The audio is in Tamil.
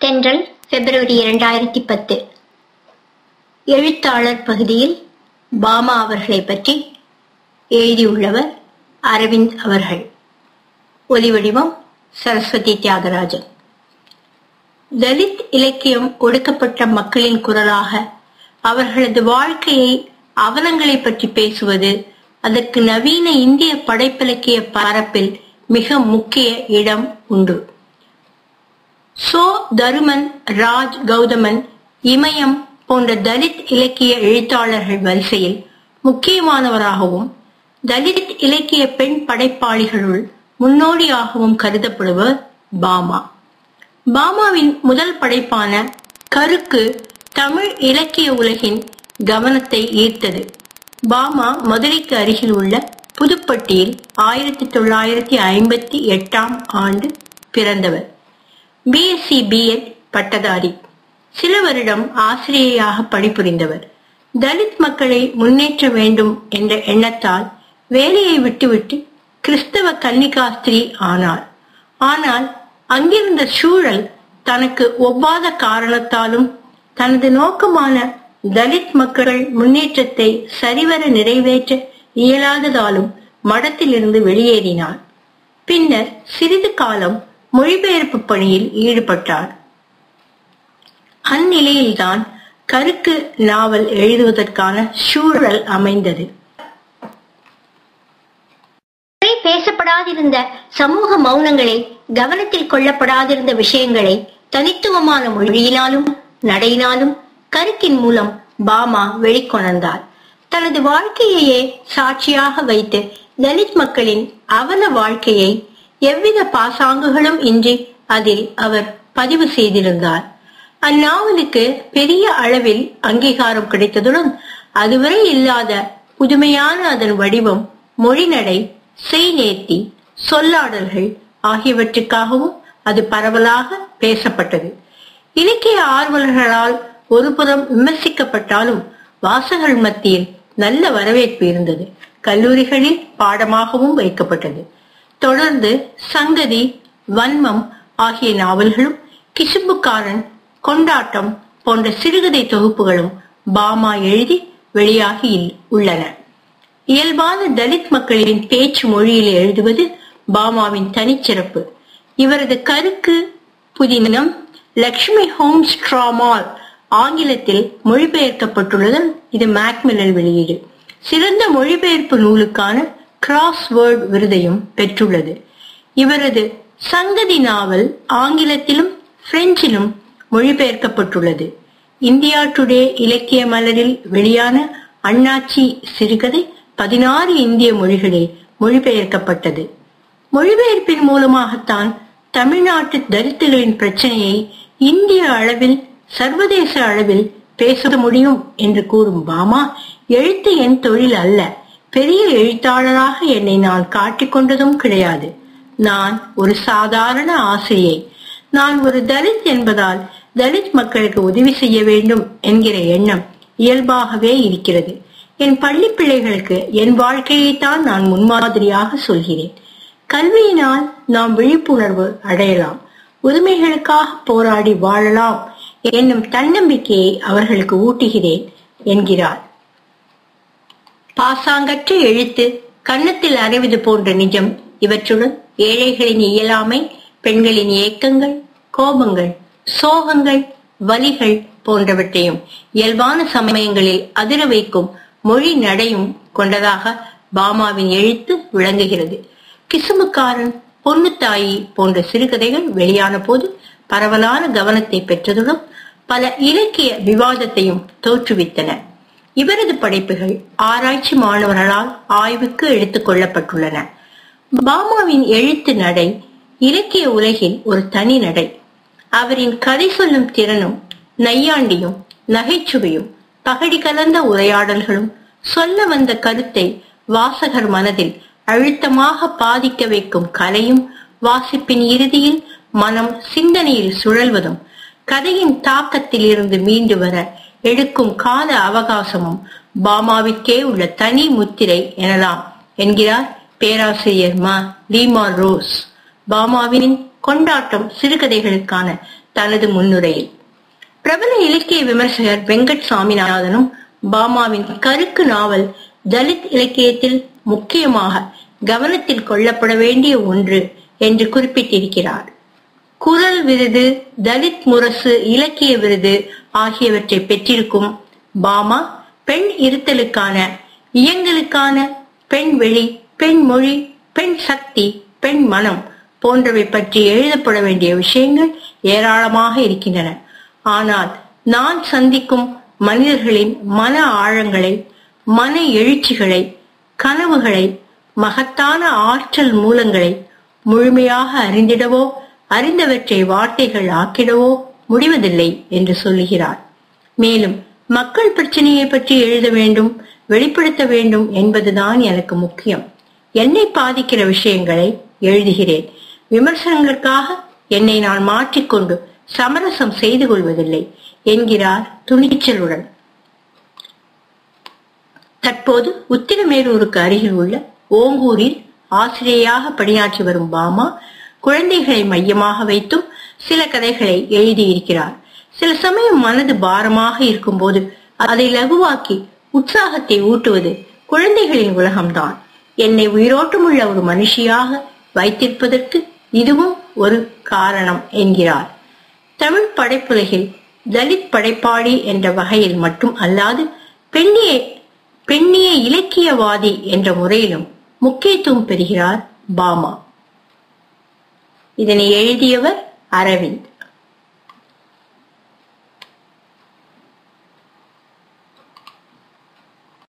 தென்றல் பிப்ரவரி இரண்டாயிரத்தி பத்து எழுத்தாளர் பகுதியில் பாமா அவர்களை பற்றி எழுதியுள்ளவர் அரவிந்த் அவர்கள் ஒலிவடிவம் சரஸ்வதி தியாகராஜன் தலித் இலக்கியம் ஒடுக்கப்பட்ட மக்களின் குரலாக அவர்களது வாழ்க்கையை அவலங்களை பற்றி பேசுவது அதற்கு நவீன இந்திய படைப்பிலக்கிய பரப்பில் மிக முக்கிய இடம் உண்டு சோ தருமன் ராஜ் கௌதமன் இமயம் போன்ற தலித் இலக்கிய எழுத்தாளர்கள் வரிசையில் முக்கியமானவராகவும் தலித் இலக்கிய பெண் படைப்பாளிகளுள் முன்னோடியாகவும் கருதப்படுவர் பாமா பாமாவின் முதல் படைப்பான கருக்கு தமிழ் இலக்கிய உலகின் கவனத்தை ஈர்த்தது பாமா மதுரைக்கு அருகில் உள்ள புதுப்பட்டியில் ஆயிரத்தி தொள்ளாயிரத்தி ஐம்பத்தி எட்டாம் ஆண்டு பிறந்தவர் பிஎஸ்சி பிஎட் பட்டதாரி சில வருடம் ஆசிரியையாக பணிபுரிந்தவர் தலித் மக்களை முன்னேற்ற வேண்டும் என்ற எண்ணத்தால் வேலையை விட்டுவிட்டு கிறிஸ்தவ கன்னிகாஸ்திரி ஆனார் ஆனால் அங்கிருந்த சூழல் தனக்கு ஒவ்வாத காரணத்தாலும் தனது நோக்கமான தலித் மக்கள் முன்னேற்றத்தை சரிவர நிறைவேற்ற இயலாததாலும் மடத்திலிருந்து வெளியேறினார் பின்னர் சிறிது காலம் மொழிபெயர்ப்பு பணியில் ஈடுபட்டார் அந்நிலையில்தான் கருக்கு நாவல் எழுதுவதற்கான சூழல் அமைந்தது பேசப்படாதிருந்த சமூக மௌனங்களை கவனத்தில் கொள்ளப்படாதிருந்த விஷயங்களை தனித்துவமான மொழியினாலும் நடையினாலும் கருத்தின் மூலம் பாமா வெளிக்கொணர்ந்தார் தனது வாழ்க்கையையே சாட்சியாக வைத்து தலித் மக்களின் அவல வாழ்க்கையை எவ்வித பாசாங்குகளும் இன்றி அதில் அவர் பதிவு செய்திருந்தார் அந்நாவலுக்கு பெரிய அளவில் அங்கீகாரம் கிடைத்ததுடன் அதுவரை இல்லாத புதுமையான அதன் வடிவம் மொழிநடை செய்நேர்த்தி சொல்லாடல்கள் ஆகியவற்றுக்காகவும் அது பரவலாக பேசப்பட்டது இலக்கிய ஆர்வலர்களால் ஒருபுறம் விமர்சிக்கப்பட்டாலும் வாசகர்கள் மத்தியில் நல்ல வரவேற்பு இருந்தது கல்லூரிகளில் பாடமாகவும் வைக்கப்பட்டது தொடர்ந்து சங்கதி வன்மம் ஆகிய நாவல்களும் கிசும்புக்காரன் கொண்டாட்டம் போன்ற சிறுகதை தொகுப்புகளும் பாமா எழுதி வெளியாகி உள்ளன இயல்பான தலித் மக்களின் பேச்சு மொழியில் எழுதுவது பாமாவின் தனிச்சிறப்பு இவரது கருக்கு புதினம் லக்ஷ்மி ஹோம் ஸ்ட்ராமால் ஆங்கிலத்தில் மொழிபெயர்க்கப்பட்டுள்ளதும் இது மேக்மில்லல் வெளியீடு சிறந்த மொழிபெயர்ப்பு நூலுக்கான கிராஸ்வேர்ட் விருதையும் பெற்றுள்ளது இவரது சங்கதி நாவல் ஆங்கிலத்திலும் பிரெஞ்சிலும் மொழிபெயர்க்கப்பட்டுள்ளது இந்தியா டுடே இலக்கிய மலரில் வெளியான அண்ணாச்சி சிறுகதை பதினாறு இந்திய மொழிகளில் மொழிபெயர்க்கப்பட்டது மொழிபெயர்ப்பின் மூலமாகத்தான் தமிழ்நாட்டு தரித்துகளின் பிரச்சனையை இந்திய அளவில் சர்வதேச அளவில் பேச முடியும் என்று கூறும் பாமா எழுத்து என் தொழில் அல்ல பெரிய எழுத்தாளராக என்னை நான் காட்டிக்கொண்டதும் கிடையாது நான் ஒரு சாதாரண ஆசிரியை நான் ஒரு தலித் என்பதால் தலித் மக்களுக்கு உதவி செய்ய வேண்டும் என்கிற எண்ணம் இயல்பாகவே இருக்கிறது என் பள்ளி பிள்ளைகளுக்கு என் வாழ்க்கையைத்தான் நான் முன்மாதிரியாக சொல்கிறேன் கல்வியினால் நாம் விழிப்புணர்வு அடையலாம் உரிமைகளுக்காக போராடி வாழலாம் என்னும் தன்னம்பிக்கையை அவர்களுக்கு ஊட்டுகிறேன் என்கிறார் பாசாங்கற்ற எழுத்து கன்னத்தில் அறைவது போன்ற நிஜம் இவற்றுடன் ஏழைகளின் இயலாமை பெண்களின் ஏக்கங்கள் கோபங்கள் சோகங்கள் வலிகள் போன்றவற்றையும் இயல்பான சமயங்களில் அதிர வைக்கும் மொழி நடையும் கொண்டதாக பாமாவின் எழுத்து விளங்குகிறது கிசுமுக்காரன் பொன்னுத்தாயி போன்ற சிறுகதைகள் வெளியான போது பரவலான கவனத்தை பெற்றதுடன் பல இலக்கிய விவாதத்தையும் தோற்றுவித்தன இவரது படைப்புகள் ஆராய்ச்சி மாணவர்களால் ஆய்வுக்கு எடுத்துக் கொள்ளப்பட்டுள்ளன பாமாவின் எழுத்து நடை இலக்கிய உலகில் ஒரு தனி நடை அவரின் கதை சொல்லும் திறனும் நையாண்டியும் நகைச்சுவையும் பகடி கலந்த உரையாடல்களும் சொல்ல வந்த கருத்தை வாசகர் மனதில் அழுத்தமாக பாதிக்க வைக்கும் கலையும் வாசிப்பின் இறுதியில் மனம் சிந்தனையில் சுழல்வதும் கதையின் தாக்கத்தில் இருந்து மீண்டு வர எடுக்கும் கால அவகாசமும் பாமாவிற்கே உள்ள தனி முத்திரை எனலாம் என்கிறார் பேராசிரியர் மா லீமா ரோஸ் பாமாவின் கொண்டாட்டம் சிறுகதைகளுக்கான தனது முன்னுரையில் பிரபல இலக்கிய விமர்சகர் வெங்கட் சாமிநாதனும் பாமாவின் கருக்கு நாவல் தலித் இலக்கியத்தில் முக்கியமாக கவனத்தில் கொள்ளப்பட வேண்டிய ஒன்று என்று குறிப்பிட்டிருக்கிறார் குரல் விருது தலித் முரசு இலக்கிய விருது ஆகியவற்றை பெற்றிருக்கும் பாமா பெண் இருத்தலுக்கான இயங்கலுக்கான பெண் வெளி பெண் மொழி பெண் சக்தி பெண் மனம் போன்றவை பற்றி எழுதப்பட வேண்டிய விஷயங்கள் ஏராளமாக இருக்கின்றன ஆனால் நான் சந்திக்கும் மனிதர்களின் மன ஆழங்களை மன எழுச்சிகளை கனவுகளை மகத்தான ஆற்றல் மூலங்களை முழுமையாக அறிந்திடவோ அறிந்தவற்றை வார்த்தைகள் ஆக்கிடவோ முடிவதில்லை என்று சொல்லுகிறார் மேலும் மக்கள் பிரச்சனையை பற்றி எழுத வேண்டும் வெளிப்படுத்த வேண்டும் என்பதுதான் எனக்கு முக்கியம் என்னை பாதிக்கிற விஷயங்களை எழுதுகிறேன் விமர்சனங்களுக்காக என்னை நான் மாற்றிக்கொண்டு சமரசம் செய்து கொள்வதில்லை என்கிறார் துணிச்சலுடன் தற்போது உத்திரமேரூருக்கு அருகில் உள்ள ஓங்கூரில் ஆசிரியையாக பணியாற்றி வரும் பாமா குழந்தைகளை மையமாக வைத்தும் சில கதைகளை எழுதியிருக்கிறார் சில சமயம் மனது பாரமாக இருக்கும்போது அதை லகுவாக்கி உற்சாகத்தை ஊட்டுவது குழந்தைகளின் உலகம்தான் என்னை உயிரோட்டமுள்ள ஒரு மனுஷியாக வைத்திருப்பதற்கு இதுவும் ஒரு காரணம் என்கிறார் தமிழ் படைப்புலகில் தலித் படைப்பாளி என்ற வகையில் மட்டும் அல்லாது பெண்ணிய பெண்ணிய இலக்கியவாதி என்ற முறையிலும் முக்கியத்துவம் பெறுகிறார் பாமா இதனை எழுதியவர் அரவிந்த்